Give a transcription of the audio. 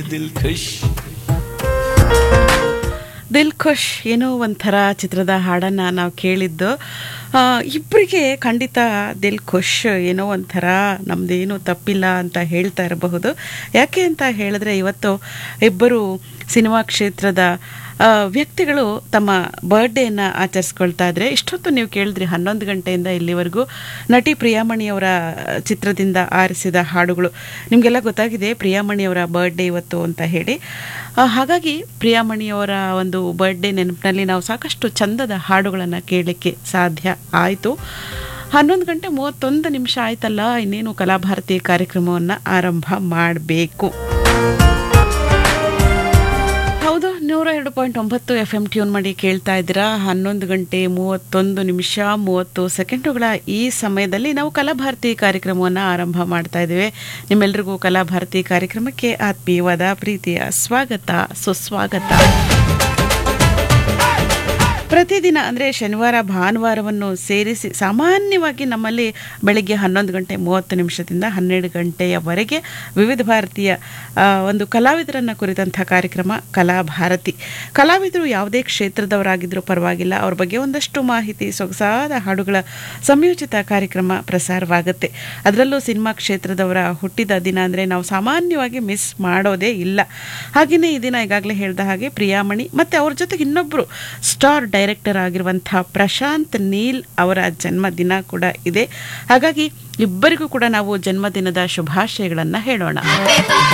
ದಿಲ್ ಖುಷ್ ದಿಲ್ ಖುಷ್ ಏನೋ ಒಂಥರ ಚಿತ್ರದ ಹಾಡನ್ನು ನಾವು ಕೇಳಿದ್ದು ಆ, ಇಬ್ಬರಿಗೆ ಖಂಡಿತ ದಿಲ್ ಖುಷ್ ಏನೋ ಒಂಥರ ನಮ್ದೇನು ತಪ್ಪಿಲ್ಲ ಅಂತ ಹೇಳ್ತಾ ಇರಬಹುದು ಯಾಕೆ ಅಂತ ಹೇಳಿದ್ರೆ ಇವತ್ತು ಇಬ್ಬರು ಸಿನಿಮಾ ಕ್ಷೇತ್ರದ ಆ, ವ್ಯಕ್ತಿಗಳು ತಮ್ಮ ಬರ್ಡೇಯನ್ನು ಆಚರಿಸ್ಕೊಳ್ತಾ ಇದ್ರೆ ಇಷ್ಟೊತ್ತು ನೀವು ಕೇಳಿದ್ರಿ ಹನ್ನೊಂದು ಗಂಟೆಯಿಂದ ಇಲ್ಲಿವರೆಗೂ ನಟಿ ಪ್ರಿಯಾಮಣಿಯವರ ಚಿತ್ರದಿಂದ ಆರಿಸಿದ ಹಾಡುಗಳು ನಿಮಗೆಲ್ಲ ಗೊತ್ತಾಗಿದೆ ಪ್ರಿಯಾಮಣಿಯವರ ಬರ್ಡೇ ಇವತ್ತು ಅಂತ ಹೇಳಿ ಆ, ಹಾಗಾಗಿ ಪ್ರಿಯಾಮಣಿಯವರ ಒಂದು ಬರ್ಡೇ ನೆನಪಿನಲ್ಲಿ ನಾವು ಸಾಕಷ್ಟು ಚಂದದ ಹಾಡುಗಳನ್ನು ಕೇಳಲಿಕ್ಕೆ ಸಾಧ್ಯ ಆಯಿತು ಹನ್ನೊಂದು ಗಂಟೆ ಮೂವತ್ತೊಂದು ನಿಮಿಷ ಆಯ್ತಲ್ಲ ಇನ್ನೇನು ಕಲಾಭಾರತಿ ಕಾರ್ಯಕ್ರಮವನ್ನು ಆರಂಭ ಮಾಡಬೇಕು ಹೌದು ನೂರ ಎರಡು ಪಾಯಿಂಟ್ ಒಂಬತ್ತು ಎಫ್ ಎಂ ಟ್ಯೂನ್ ಮಾಡಿ ಕೇಳ್ತಾ ಇದ್ದೀರಾ ಹನ್ನೊಂದು ಗಂಟೆ ಮೂವತ್ತೊಂದು ನಿಮಿಷ ಮೂವತ್ತು ಸೆಕೆಂಡುಗಳ ಈ ಸಮಯದಲ್ಲಿ ನಾವು ಕಲಾಭಾರತಿ ಕಾರ್ಯಕ್ರಮವನ್ನು ಆರಂಭ ಮಾಡ್ತಾ ಇದ್ದೇವೆ ನಿಮ್ಮೆಲ್ರಿಗೂ ಕಲಾಭಾರತಿ ಕಾರ್ಯಕ್ರಮಕ್ಕೆ ಆತ್ಮೀಯವಾದ ಪ್ರೀತಿಯ ಸ್ವಾಗತ ಸುಸ್ವಾಗತ ಪ್ರತಿದಿನ ಅಂದರೆ ಶನಿವಾರ ಭಾನುವಾರವನ್ನು ಸೇರಿಸಿ ಸಾಮಾನ್ಯವಾಗಿ ನಮ್ಮಲ್ಲಿ ಬೆಳಗ್ಗೆ ಹನ್ನೊಂದು ಗಂಟೆ ಮೂವತ್ತು ನಿಮಿಷದಿಂದ ಹನ್ನೆರಡು ಗಂಟೆಯವರೆಗೆ ವಿವಿಧ ಭಾರತೀಯ ಆ, ಒಂದು ಕಲಾವಿದರನ್ನು ಕುರಿತಂಥ ಕಾರ್ಯಕ್ರಮ ಕಲಾಭಾರತಿ ಕಲಾವಿದರು ಯಾವುದೇ ಕ್ಷೇತ್ರದವರಾಗಿದ್ದರೂ ಪರವಾಗಿಲ್ಲ ಅವ್ರ ಬಗ್ಗೆ ಒಂದಷ್ಟು ಮಾಹಿತಿ ಸೊಗಸಾದ ಹಾಡುಗಳ ಸಂಯೋಜಿತ ಕಾರ್ಯಕ್ರಮ ಪ್ರಸಾರವಾಗುತ್ತೆ ಅದರಲ್ಲೂ ಸಿನಿಮಾ ಕ್ಷೇತ್ರದವರ ಹುಟ್ಟಿದ ದಿನ ಅಂದರೆ ನಾವು ಸಾಮಾನ್ಯವಾಗಿ ಮಿಸ್ ಮಾಡೋದೇ ಇಲ್ಲ ಹಾಗೆಯೇ ಈ ದಿನ ಈಗಾಗಲೇ ಹೇಳಿದ ಹಾಗೆ ಪ್ರಿಯಾಮಣಿ ಮತ್ತು ಅವ್ರ ಜೊತೆಗೆ ಇನ್ನೊಬ್ಬರು ಸ್ಟಾರ್ ಡೈರೆಕ್ಟರ್ ಆಗಿರುವಂಥ ಪ್ರಶಾಂತ್ ನೀಲ್ ಅವರ ಜನ್ಮದಿನ ಕೂಡ ಇದೆ ಹಾಗಾಗಿ ಇಬ್ಬರಿಗೂ ಕೂಡ ನಾವು ಜನ್ಮದಿನದ ಶುಭಾಶಯಗಳನ್ನು ಹೇಳೋಣ